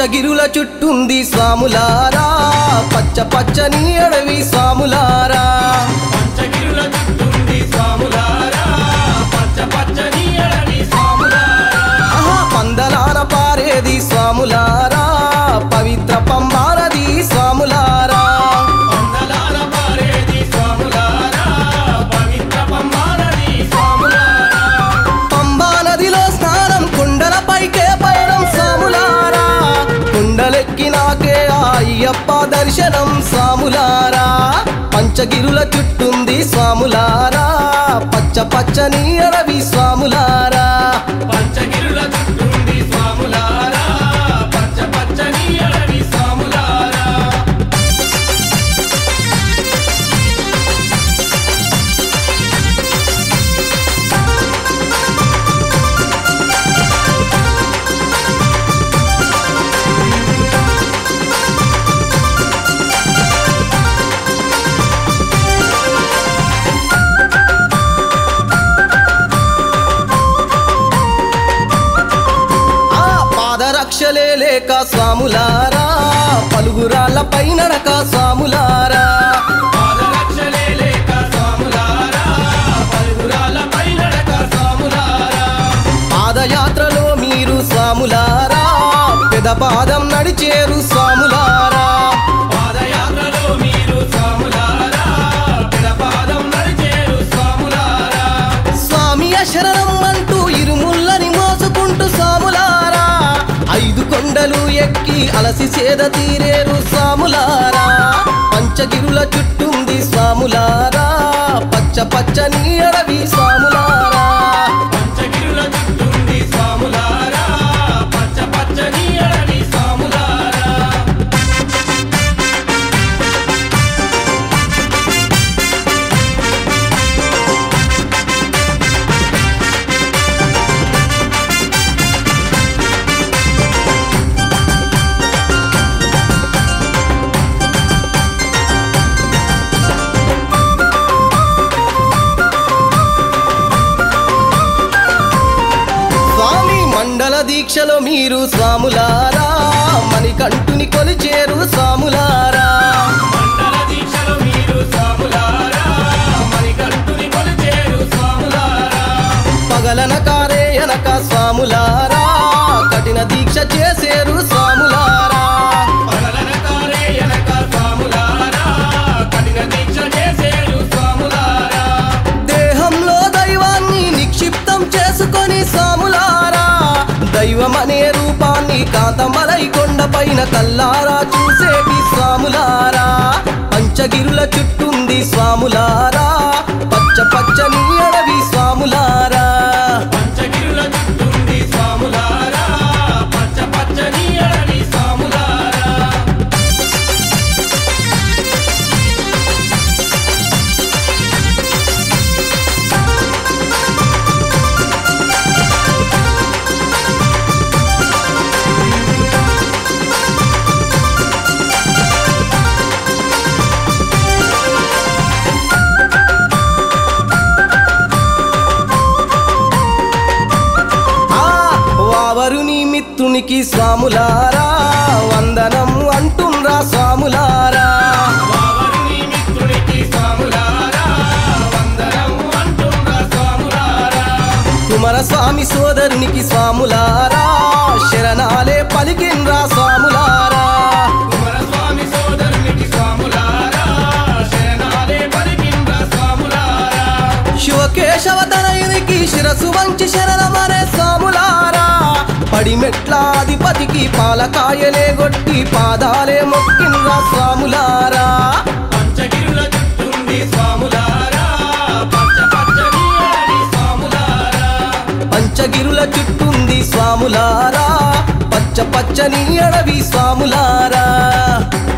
పంచగిరుల చుట్టుంది స్వాములారా పచ్చ పచ్చని అడవి స్వాములారా పంచగిరుల చుట్టుంది స్వాములారా పచ్చ పచ్చని అడవి స్వాములారా ఆహా పందలార పారేది స్వాములారా పవిత్ర పంబారది స్వాములారా పందలాల పారేది స్వాములారా పవిత్ర పంబానది స్వాములారా పంబా నదిలో స్నానం కుండలపైకే పయనం స్వాములారా కుండలెక్కినాకే ఆ అయ్యప్ప దర్శనం స్వాములారా పంచగిరుల చుట్టుంది స్వాములారా పచ్చ పచ్చని అడవి స్వాములారా పంచగిరుల చుట్టుంది స్వాములారా పచ్చ పచ్చని అడవి స్వాములారా ఆ పాదరక్షలే లేక స్వాములారా పలుగురాళ్ళ పైనడక స్వాములారా పాదరక్షలే లేక స్వాములారా పలుగురాల పైనడక స్వాములారా పాదయాత్రలో మీరు స్వాములారా పెద పాదం నడిచేరు స్వాములారా పాదయాత్రలో మీరు స్వాములారా పిడపాదం నడిచేరు స్వాములారా స్వామి శరణం అంటూ ఇరుముల్లని మోసుకుంటూ స్వాములారా ఐదు కొండలు ఎక్కి అలసి సేద తీరేరు స్వాములారా పంచగిరుల చుట్టుంది స్వాములారా పచ్చ పచ్చని అడవి స్వాములారా పంచగిరుల చుట్టుంది స్వాములారా పచ్చ పచ్చని అడవి స్వాములారా స్వామి మండల దీక్షలో మీరు స్వాములారా మణికంఠుని కొలిచేరు స్వాములారా మండల దీక్షలో మీరు స్వాములారా మణికంఠుని కొలిచేరు స్వాములారా పగలన కారే ఎనక స్వాములారా కఠిన దీక్ష చేసేరు స్వాములారా పగలనకారే ఎనక స్వాములారా కఠిన దీక్ష చేసేరు స్వాములారా దేహంలో దైవాన్ని నిక్షిప్తం చేసుకొని స్వాములారా దైవమనే రూపాన్ని కాంతమలై కొండపైన కల్లారా చూసేటి స్వాములారా పంచగిరుల చుట్టుంది స్వాములారా పచ్చ పచ్చని అడవి స్వాములారా పంచగిరుల చుట్టుంది స్వాములారా పచ్చ పచ్చని అడవి స్వాములారా ఆ వావరుని మిత్రునికి స్వాములారా వందనం అంటుండ్రా స్వాములారా వావరుని మిత్రునికి స్వాములారా వందనం అంటున్న స్వాములారా కుమారస్వామి సోదరునికి స్వాములారా శరణాలే పలికిండ్రా స్వాములారా కుమారస్వామి సోదరునికి స్వాములారా శరణాలే పలికింద స్వాములారా శివకేశవ తనయునికి శిరసు వంచి శరణమనే స్వాములారా పడిమెట్లాధిపతికి పాలకాయలే గొట్టి పాదాలే మొక్కిండ్రా స్వాములారా పంచగిరుల చుట్టుంది స్వాములారా పచ్చ పచ్చని అడవి స్వాములారా పంచగిరుల చుట్టుంది స్వాములారా పచ్చ పచ్చని అడవి స్వాములారా